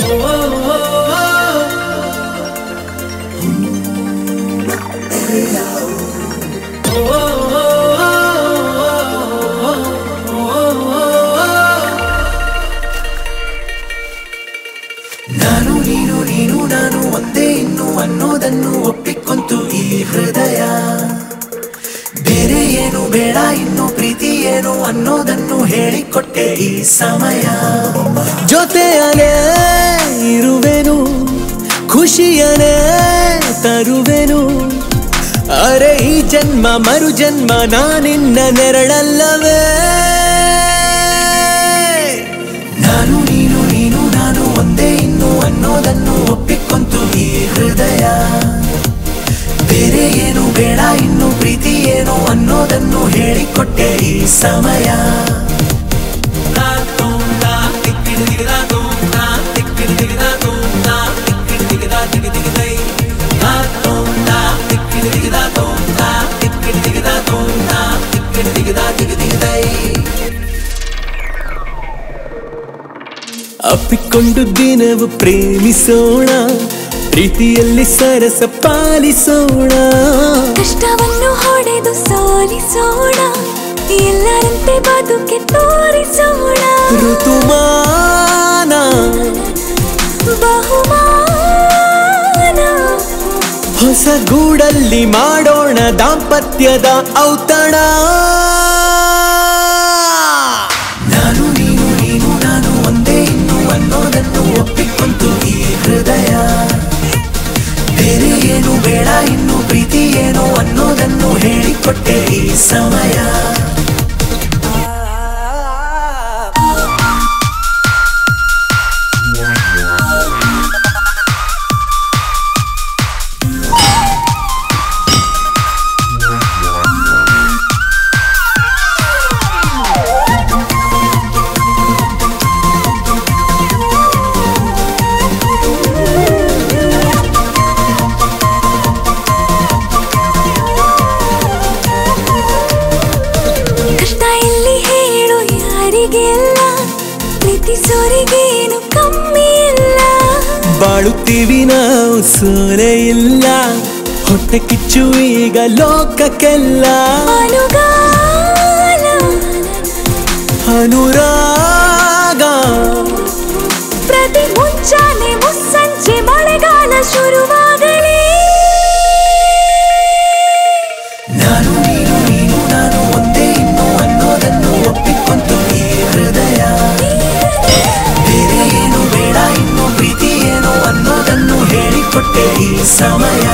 ನಾನು ನೀನು ನೀನು ನಾನು ಒಂದೇ ಇನ್ನು ಅನ್ನೋದನ್ನು ಒಪ್ಪಿಕೊಂತು ಈ ಹೃದಯ ಬೇರೆ ಏನು ಬೇಡ ಇನ್ನು ಪ್ರೀತಿ ಏನು ಅನ್ನೋದನ್ನು ಹೇಳಿಕೊಟ್ಟೆ ಈ ಸಮಯ ಜೊತೆಯಲೇ ಇರುವೆನು ಖುಷಿಯನೇ ತರುವೆನು ಅರೆ ಈ ಜನ್ಮ ಮರು ಜನ್ಮ ನಾನಿನ್ನ ನೆರಳಲ್ಲವೇ ನಾನು ನೀನು ನೀನು ನಾನು ಒಂದೇ ಇನ್ನು ಅನ್ನೋದನ್ನು ಒಪ್ಪಿಕೊಂತು ಈ ಹೃದಯ ಬೇರೆ ಏನು ಬೇಡ ಇನ್ನು ಪ್ರೀತಿ ಏನು ಅನ್ನೋದನ್ನು ಹೇಳಿಕೊಟ್ಟೆ ಈ ಸಮಯ ಅಪ್ಪಿಕೊಂಡು ದಿನವು ಪ್ರೇಮಿಸೋಣ ಪ್ರೀತಿಯಲ್ಲಿ ಸರಸ ಪಾಲಿಸೋಣ ಕಷ್ಟವನ್ನು ಹೊಡೆದು ಸೋಲಿಸೋಣ ಎಲ್ಲರಂತೆ ಬದುಕೆ ತೋರಿಸೋಣ ಋತುಮಾನ ಬಹುಮಾನ ಹೊಸ ಗೂಡಲ್ಲಿ ಮಾಡೋಣ ದಾಂಪತ್ಯದ ಔತಣ ನಾನು ನೀನು ನೀನು ನಾನು ಒಂದೇ ಇನ್ನು ಅನ್ನೋದನ್ನು ಒಪ್ಪಿಕೊಂತು ಈ ಹೃದಯ ಬೇರೆ ಏನು ಬೇಡ ಇನ್ನು ಪ್ರೀತಿ ಏನು ಅನ್ನೋದನ್ನು ಹೇಳಿಕೊಟ್ಟೆ ಈ ಸಮಯ ಕಷ್ಟ ಎಲ್ಲಿ ಹೇಳು ಯಾರಿಗೆಲ್ಲ ಪ್ರೀತಿಸೋರಿಗೇನು ಕಮ್ಮಿ ಇಲ್ಲ ಬಾಳುತ್ತೀವಿ ನಾವು ಸೋಲೆ ಇಲ್ಲ ಹೊಟ್ಟೆ ಕಿಚ್ಚು ಈಗ ಲೋಕಕ್ಕೆಲ್ಲ ಅನುಗಾಲ ಅನುರಾಗ ಪ್ರತಿ ಮುಂಚಾನೆ ಮುಸ್ಸಂಜೆ ಮಳೆಗಾಲ ಶುರುವಾಗಲಿ ನಾನು ನೀನು ನೀನು ನಾನು ಒಂದೇ ಇನ್ನು ಅನ್ನೋದನ್ನು ಒಪ್ಪಿಕೊಂತು ಈ ಹೃದಯ ಬೇರೆ ಏನು ಬೇಡ ಇನ್ನು ಪ್ರೀತಿ ಏನು ಅನ್ನೋದನ್ನು ಹೇಳಿಕೊಟ್ಟೆ ಈ ಸಮಯ